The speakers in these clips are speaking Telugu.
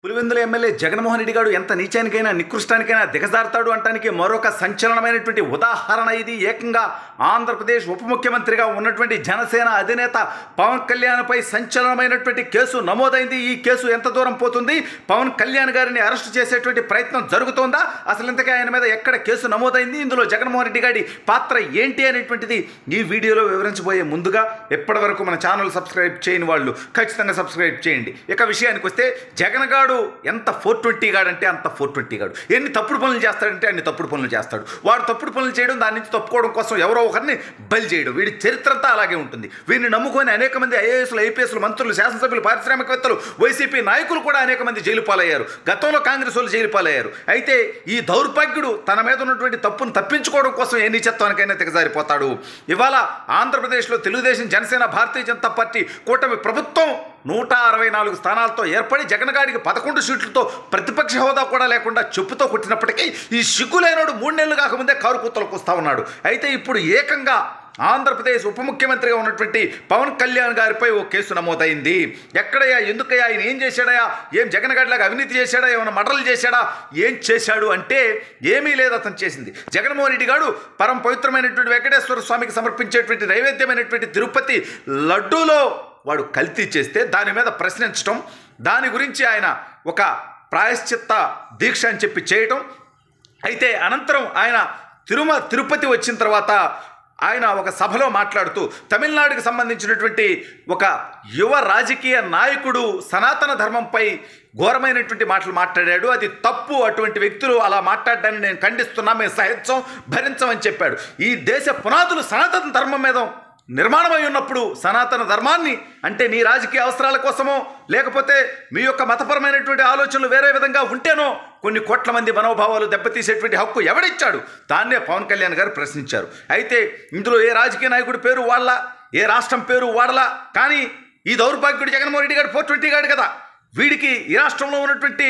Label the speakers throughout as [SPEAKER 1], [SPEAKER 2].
[SPEAKER 1] పులివెందుల ఎమ్మెల్యే జగన్మోహన్ రెడ్డి గారు ఎంత నీచానికైనా నికృష్టానికైనా దిగజారుతాడు అంటానికి మరొక సంచలనమైనటువంటి ఉదాహరణ ఇది ఏకంగా ఆంధ్రప్రదేశ్ ఉప ముఖ్యమంత్రిగా ఉన్నటువంటి జనసేన అధినేత పవన్ కళ్యాణ్పై సంచలనమైనటువంటి కేసు నమోదైంది ఈ కేసు ఎంత దూరం పోతుంది పవన్ కళ్యాణ్ గారిని అరెస్ట్ చేసేటువంటి ప్రయత్నం జరుగుతోందా అసలు ఇంతకీ ఆయన మీద ఎక్కడ కేసు నమోదైంది ఇందులో జగన్మోహన్ రెడ్డి గారి పాత్ర ఏంటి అనేటువంటిది ఈ వీడియోలో వివరించబోయే ముందుగా ఎప్పటి వరకు మన ఛానల్ సబ్స్క్రైబ్ చేయని వాళ్ళు ఖచ్చితంగా సబ్స్క్రైబ్ చేయండి ఇక విషయానికి వస్తే జగన్ గాడు ఎంత ఫోర్ ట్వంటీ గాడు అంటే అంత ఫోర్ ట్వంటీ గాడు ఎన్ని తప్పుడు పనులు చేస్తాడంటే అన్ని తప్పుడు పనులు చేస్తాడు వాడు తప్పుడు పనులు చేయడం దాని నుంచి తప్పుకోవడం కోసం ఎవరో ఒకరిని బలి చేయడం వీడి చరిత్ర అంతా అలాగే ఉంటుంది వీరిని నమ్ముకొని అనేక మంది ఐఏఎస్లు ఐపీఎస్లు మంత్రులు శాసనసభ్యులు పారిశ్రామికవేత్తలు వైసీపీ నాయకులు కూడా అనేక మంది జైలు పాలయ్యారు గతంలో కాంగ్రెస్ వాళ్ళు జైలు పాలయ్యారు అయితే ఈ దౌర్భాగ్యుడు తన మీద ఉన్నటువంటి తప్పును తప్పించుకోవడం కోసం ఏ నీచత్వానికైనా దిగజారిపోతాడు ఇవాళ ఆంధ్రప్రదేశ్లో తెలుగుదేశం జనసేన భారతీయ జనతా పార్టీ కూటమి ప్రభుత్వం నూట అరవై నాలుగు స్థానాలతో ఏర్పడి జగన్ గారికి పదకొండు సీట్లతో ప్రతిపక్ష హోదా కూడా లేకుండా చెప్పుతో కొట్టినప్పటికీ ఈ సిగ్గులేనోడు మూడు నెలలు కాకముందే కారు కూతలకు వస్తా ఉన్నాడు అయితే ఇప్పుడు ఏకంగా ఆంధ్రప్రదేశ్ ఉప ముఖ్యమంత్రిగా ఉన్నటువంటి పవన్ కళ్యాణ్ గారిపై ఓ కేసు నమోదైంది ఎక్కడయ్యా ఎందుకయ్యా ఆయన ఏం చేశాడయా ఏం జగన్ గారిలాగా అవినీతి చేశాడా ఏమైనా మటర్లు చేశాడా ఏం చేశాడు అంటే ఏమీ లేదు అతను చేసింది జగన్మోహన్ రెడ్డి గారు పరం పవిత్రమైనటువంటి వెంకటేశ్వర స్వామికి సమర్పించేటువంటి నైవేద్యమైనటువంటి తిరుపతి లడ్డూలో వాడు కల్తీ చేస్తే దాని మీద ప్రశ్నించడం దాని గురించి ఆయన ఒక ప్రాయశ్చిత్త దీక్ష అని చెప్పి చేయటం అయితే అనంతరం ఆయన తిరుమ తిరుపతి వచ్చిన తర్వాత ఆయన ఒక సభలో మాట్లాడుతూ తమిళనాడుకి సంబంధించినటువంటి ఒక యువ రాజకీయ నాయకుడు సనాతన ధర్మంపై ఘోరమైనటువంటి మాటలు మాట్లాడాడు అది తప్పు అటువంటి వ్యక్తులు అలా మాట్లాడడాన్ని నేను ఖండిస్తున్నా మేము సహించం భరించమని చెప్పాడు ఈ దేశ పునాదులు సనాతన ధర్మం మీద నిర్మాణమై ఉన్నప్పుడు సనాతన ధర్మాన్ని అంటే నీ రాజకీయ అవసరాల కోసమో లేకపోతే మీ యొక్క మతపరమైనటువంటి ఆలోచనలు వేరే విధంగా ఉంటేనో కొన్ని కోట్ల మంది మనోభావాలు దెబ్బతీసేటువంటి హక్కు ఎవడిచ్చాడు దాన్నే పవన్ కళ్యాణ్ గారు ప్రశ్నించారు అయితే ఇందులో ఏ రాజకీయ నాయకుడి పేరు వాళ్ళ ఏ రాష్ట్రం పేరు వాడలా కానీ ఈ దౌర్భాగ్యుడు జగన్మోహన్ రెడ్డి గారు ఫోర్ ట్వంటీ గాడు కదా వీడికి ఈ రాష్ట్రంలో ఉన్నటువంటి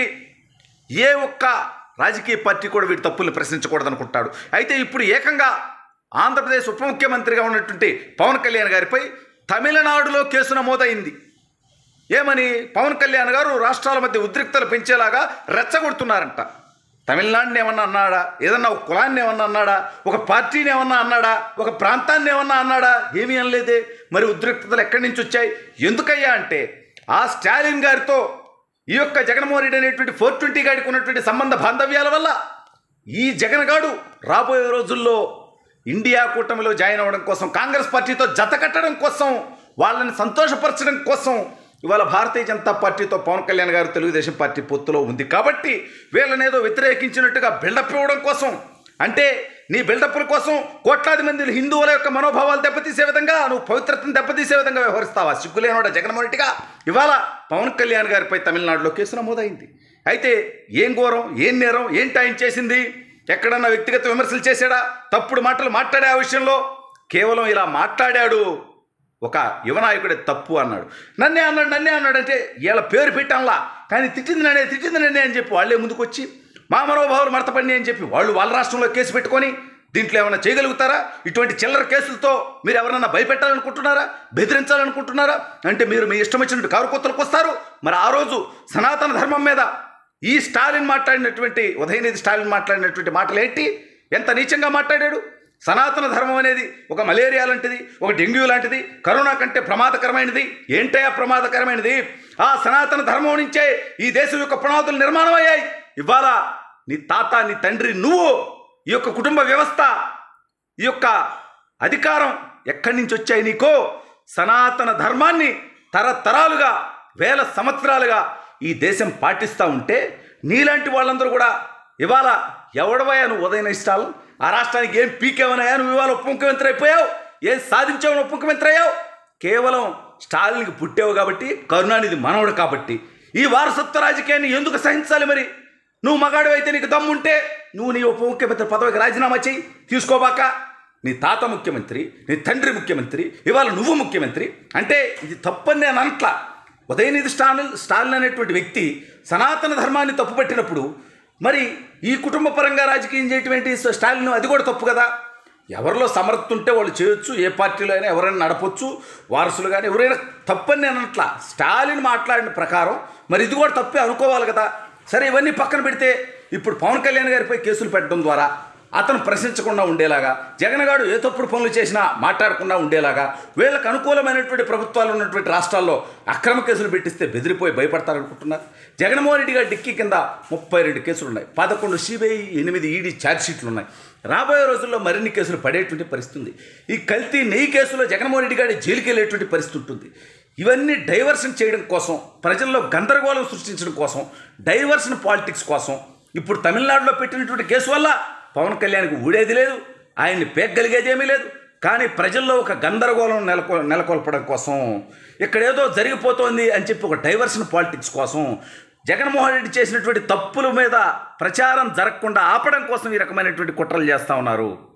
[SPEAKER 1] ఏ ఒక్క రాజకీయ పార్టీ కూడా వీడి తప్పుల్ని ప్రశ్నించకూడదు అనుకుంటాడు అయితే ఇప్పుడు ఏకంగా ఆంధ్రప్రదేశ్ ఉప ముఖ్యమంత్రిగా ఉన్నటువంటి పవన్ కళ్యాణ్ గారిపై తమిళనాడులో కేసు నమోదైంది ఏమని పవన్ కళ్యాణ్ గారు రాష్ట్రాల మధ్య ఉద్రిక్తలు పెంచేలాగా రెచ్చగొడుతున్నారంట తమిళనాడుని ఏమన్నా అన్నాడా ఏదన్నా ఒక కులాన్ని ఏమన్నా అన్నాడా ఒక పార్టీని ఏమన్నా అన్నాడా ఒక ప్రాంతాన్ని ఏమన్నా అన్నాడా ఏమీ అనలేదే మరి ఉద్రిక్తతలు ఎక్కడి నుంచి వచ్చాయి ఎందుకయ్యా అంటే ఆ స్టాలిన్ గారితో ఈ యొక్క జగన్మోహన్ రెడ్డి అనేటువంటి ఫోర్ ట్వంటీ గాడికి ఉన్నటువంటి సంబంధ బాంధవ్యాల వల్ల ఈ జగన్ గాడు రాబోయే రోజుల్లో ఇండియా కూటమిలో జాయిన్ అవ్వడం కోసం కాంగ్రెస్ పార్టీతో జత కట్టడం కోసం వాళ్ళని సంతోషపరచడం కోసం ఇవాళ భారతీయ జనతా పార్టీతో పవన్ కళ్యాణ్ గారు తెలుగుదేశం పార్టీ పొత్తులో ఉంది కాబట్టి వీళ్ళనేదో వ్యతిరేకించినట్టుగా బిల్డప్ ఇవ్వడం కోసం అంటే నీ బిల్డప్ల కోసం కోట్లాది మంది హిందువుల యొక్క మనోభావాలు దెబ్బతీసే విధంగా నువ్వు పవిత్రతను దెబ్బతీసే విధంగా వ్యవహరిస్తావా సిగ్గులేనోడ జగన్మోహన్ రెడ్డిగా ఇవాళ పవన్ కళ్యాణ్ గారిపై తమిళనాడులో కేసు నమోదైంది అయితే ఏం ఘోరం ఏం నేరం ఏంటి ఆయన చేసింది ఎక్కడన్నా వ్యక్తిగత విమర్శలు చేశాడా తప్పుడు మాటలు మాట్లాడే ఆ విషయంలో కేవలం ఇలా మాట్లాడాడు ఒక యువనాయకుడే తప్పు అన్నాడు నన్నే అన్నాడు నన్నే అన్నాడు అంటే వీళ్ళ పేరు పెట్టాంలా కానీ తిట్టింది నన్నే తిట్టింది నన్నే అని చెప్పి వాళ్ళే ముందుకొచ్చి మా మనోభావాలు మడతపడి అని చెప్పి వాళ్ళు వాళ్ళ రాష్ట్రంలో కేసు పెట్టుకొని దీంట్లో ఏమైనా చేయగలుగుతారా ఇటువంటి చిల్లర కేసులతో మీరు ఎవరన్నా భయపెట్టాలనుకుంటున్నారా బెదిరించాలనుకుంటున్నారా అంటే మీరు మీ ఇష్టం వచ్చినట్టు కారు కొత్తలకు వస్తారు మరి ఆ రోజు సనాతన ధర్మం మీద ఈ స్టాలిన్ మాట్లాడినటువంటి ఉదయనిధి స్టాలిన్ మాట్లాడినటువంటి మాటలు ఏంటి ఎంత నీచంగా మాట్లాడాడు సనాతన ధర్మం అనేది ఒక మలేరియా లాంటిది ఒక డెంగ్యూ లాంటిది కరోనా కంటే ప్రమాదకరమైనది ఏంటయా ప్రమాదకరమైనది ఆ సనాతన ధర్మం నుంచే ఈ దేశం యొక్క పునాదులు నిర్మాణం అయ్యాయి ఇవాళ నీ తాత నీ తండ్రి నువ్వు ఈ యొక్క కుటుంబ వ్యవస్థ ఈ యొక్క అధికారం ఎక్కడి నుంచి వచ్చాయి నీకో సనాతన ధర్మాన్ని తరతరాలుగా వేల సంవత్సరాలుగా ఈ దేశం పాటిస్తూ ఉంటే నీలాంటి వాళ్ళందరూ కూడా ఇవాళ ఎవడవయ్యా నువ్వు ఉదయం ఇష్టాలు ఆ రాష్ట్రానికి ఏం పీకేవనయా నువ్వు ఇవాళ ఉప ముఖ్యమంత్రి అయిపోయావు ఏం సాధించావు ఉప ముఖ్యమంత్రి అయ్యావు కేవలం స్టాలిన్కి పుట్టావు కాబట్టి కరుణానిధి మనవడు కాబట్టి ఈ వారసత్వ రాజకీయాన్ని ఎందుకు సహించాలి మరి నువ్వు మగాడు అయితే నీకు దమ్ముంటే నువ్వు నీ ఉప ముఖ్యమంత్రి పదవికి రాజీనామా చేయి తీసుకోబాక నీ తాత ముఖ్యమంత్రి నీ తండ్రి ముఖ్యమంత్రి ఇవాళ నువ్వు ముఖ్యమంత్రి అంటే ఇది తప్పని నేను అంట్లా ఉదయనిధి స్టాలిన్ స్టాలిన్ అనేటువంటి వ్యక్తి సనాతన ధర్మాన్ని తప్పుపట్టినప్పుడు మరి ఈ కుటుంబ పరంగా రాజకీయం చేయటువంటి స్టాలిన్ అది కూడా తప్పు కదా ఎవరిలో సమర్థత ఉంటే వాళ్ళు చేయొచ్చు ఏ పార్టీలో అయినా ఎవరైనా నడపొచ్చు వారసులు కానీ ఎవరైనా తప్పని నేను అనట్లా స్టాలిన్ మాట్లాడిన ప్రకారం మరి ఇది కూడా తప్పే అనుకోవాలి కదా సరే ఇవన్నీ పక్కన పెడితే ఇప్పుడు పవన్ కళ్యాణ్ గారిపై కేసులు పెట్టడం ద్వారా అతను ప్రశ్నించకుండా ఉండేలాగా జగన్ గారు ఏ తప్పుడు పనులు చేసినా మాట్లాడకుండా ఉండేలాగా వీళ్ళకి అనుకూలమైనటువంటి ప్రభుత్వాలు ఉన్నటువంటి రాష్ట్రాల్లో అక్రమ కేసులు పెట్టిస్తే బెదిరిపోయి భయపడతారనుకుంటున్నారు జగన్మోహన్ రెడ్డి గారి డిక్కీ కింద ముప్పై రెండు కేసులు ఉన్నాయి పదకొండు సిబిఐ ఎనిమిది ఈడీ ఛార్జ్షీట్లు ఉన్నాయి రాబోయే రోజుల్లో మరిన్ని కేసులు పడేటువంటి పరిస్థితి ఉంది ఈ కల్తీ నెయ్యి కేసులో జగన్మోహన్ రెడ్డి గారి జైలుకి వెళ్ళేటువంటి పరిస్థితి ఉంటుంది ఇవన్నీ డైవర్షన్ చేయడం కోసం ప్రజల్లో గందరగోళం సృష్టించడం కోసం డైవర్షన్ పాలిటిక్స్ కోసం ఇప్పుడు తమిళనాడులో పెట్టినటువంటి కేసు వల్ల పవన్ కళ్యాణ్కి ఊడేది లేదు ఆయన్ని పేగలిగేది ఏమీ లేదు కానీ ప్రజల్లో ఒక గందరగోళం నెలకొ నెలకొల్పడం కోసం ఇక్కడ ఏదో జరిగిపోతోంది అని చెప్పి ఒక డైవర్షన్ పాలిటిక్స్ కోసం జగన్మోహన్ రెడ్డి చేసినటువంటి తప్పుల మీద ప్రచారం జరగకుండా ఆపడం కోసం ఈ రకమైనటువంటి కుట్రలు చేస్తూ ఉన్నారు